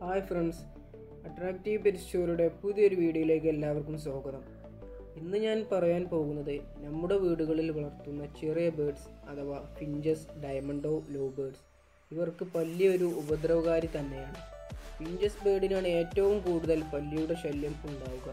hi friends attractive pet സ്റ്റോറിയുടെ പുതിയൊരു വീഡിയോയിലേക്ക് എല്ലാവർക്കും സ്വാഗതം ഇന്ന് ഞാൻ പറയാൻ പോകുന്നത് നമ്മുടെ വീടുകളിൽ വളർത്തുന്ന ചെറിയ ബേഡ്സ് അഥവാ ഫിഞ്ചസ് ഡയമണ്ടോ ലോ ബേഡ്സ് ഇവർക്ക് പല്ലിയൊരു ഉപദ്രവകാരി തന്നെയാണ് ഫിഞ്ചസ് ബേഡിനാണ് ഏറ്റവും കൂടുതൽ പല്ലിയുടെ ശല്യം ഉണ്ടാവുക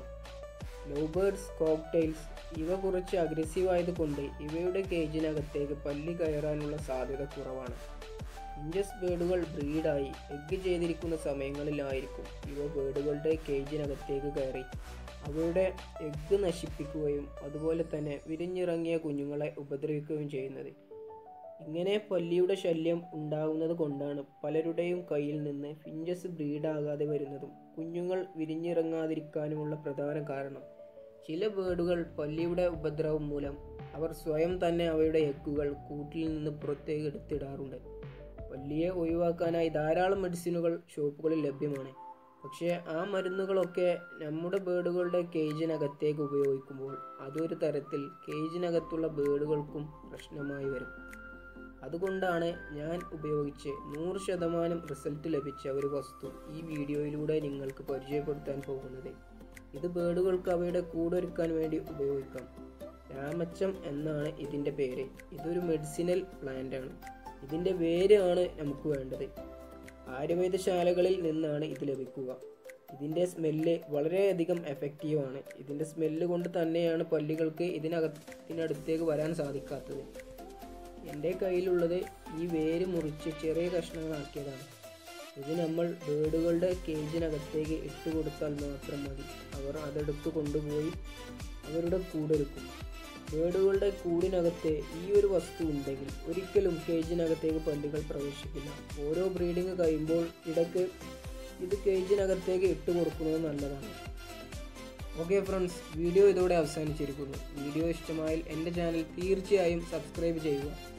ലോ ബേഡ്സ് കോക്ടെയിൽസ് ഇവ കുറച്ച് അഗ്രസീവ് ആയതുകൊണ്ട് ഇവയുടെ കേജിനകത്തേക്ക് പല്ലി കയറാനുള്ള സാധ്യത കുറവാണ് ഇഞ്ചസ് ബേഡുകൾ ബ്രീഡായി എഗ്ഗ് ചെയ്തിരിക്കുന്ന സമയങ്ങളിലായിരിക്കും ഇവ ബേഡുകളുടെ കേജിനകത്തേക്ക് കയറി അവയുടെ എഗ്ഗ് നശിപ്പിക്കുകയും അതുപോലെ തന്നെ വിരിഞ്ഞിറങ്ങിയ കുഞ്ഞുങ്ങളെ ഉപദ്രവിക്കുകയും ചെയ്യുന്നത് ഇങ്ങനെ പല്ലിയുടെ ശല്യം ഉണ്ടാകുന്നത് കൊണ്ടാണ് പലരുടെയും കയ്യിൽ നിന്ന് ഫിഞ്ചസ് ബ്രീഡാകാതെ വരുന്നതും കുഞ്ഞുങ്ങൾ വിരിഞ്ഞിറങ്ങാതിരിക്കാനുമുള്ള പ്രധാന കാരണം ചില ബേഡുകൾ പല്ലിയുടെ ഉപദ്രവം മൂലം അവർ സ്വയം തന്നെ അവയുടെ എഗ്ഗുകൾ കൂട്ടിൽ നിന്ന് പുറത്തേക്ക് എടുത്തിടാറുണ്ട് പല്ലിയെ ഒഴിവാക്കാനായി ധാരാളം മെഡിസിനുകൾ ഷോപ്പുകളിൽ ലഭ്യമാണ് പക്ഷേ ആ മരുന്നുകളൊക്കെ നമ്മുടെ ബേഡുകളുടെ കേജിനകത്തേക്ക് ഉപയോഗിക്കുമ്പോൾ അതൊരു തരത്തിൽ കേജിനകത്തുള്ള ബേഡുകൾക്കും പ്രശ്നമായി വരും അതുകൊണ്ടാണ് ഞാൻ ഉപയോഗിച്ച് നൂറ് ശതമാനം റിസൾട്ട് ലഭിച്ച ഒരു വസ്തു ഈ വീഡിയോയിലൂടെ നിങ്ങൾക്ക് പരിചയപ്പെടുത്താൻ പോകുന്നത് ഇത് ബേഡുകൾക്ക് അവയുടെ കൂടൊരുക്കാൻ വേണ്ടി ഉപയോഗിക്കാം രാമച്ചം എന്നാണ് ഇതിൻ്റെ പേര് ഇതൊരു മെഡിസിനൽ പ്ലാന്റ് ആണ് ഇതിൻ്റെ വേര് ആണ് നമുക്ക് വേണ്ടത് ആയുർവേദശാലകളിൽ നിന്നാണ് ഇത് ലഭിക്കുക ഇതിൻ്റെ സ്മെല്ല് വളരെയധികം എഫക്റ്റീവ് ആണ് ഇതിൻ്റെ സ്മെല്ല് കൊണ്ട് തന്നെയാണ് പല്ലികൾക്ക് ഇതിനകത്തിനടുത്തേക്ക് വരാൻ സാധിക്കാത്തത് എൻ്റെ കയ്യിലുള്ളത് ഈ വേര് മുറിച്ച് ചെറിയ കഷ്ണങ്ങളാക്കിയതാണ് ഇത് നമ്മൾ ബേഡുകളുടെ കേജിനകത്തേക്ക് ഇട്ട് കൊടുത്താൽ മാത്രം മതി അവർ അതെടുത്ത് കൊണ്ടുപോയി അവരുടെ കൂടെടുക്കും ബേഡുകളുടെ കൂടിനകത്ത് ഈ ഒരു വസ്തു ഉണ്ടെങ്കിൽ ഒരിക്കലും കേജിനകത്തേക്ക് പല്ലികൾ പ്രവേശിക്കില്ല ഓരോ ബ്രീഡിങ് കഴിയുമ്പോൾ ഇടയ്ക്ക് ഇത് കേജിനകത്തേക്ക് ഇട്ട് കൊടുക്കുന്നത് നല്ലതാണ് ഓക്കെ ഫ്രണ്ട്സ് വീഡിയോ ഇതോടെ അവസാനിച്ചിരിക്കുന്നു വീഡിയോ ഇഷ്ടമായാൽ എൻ്റെ ചാനൽ തീർച്ചയായും സബ്സ്ക്രൈബ് ചെയ്യുക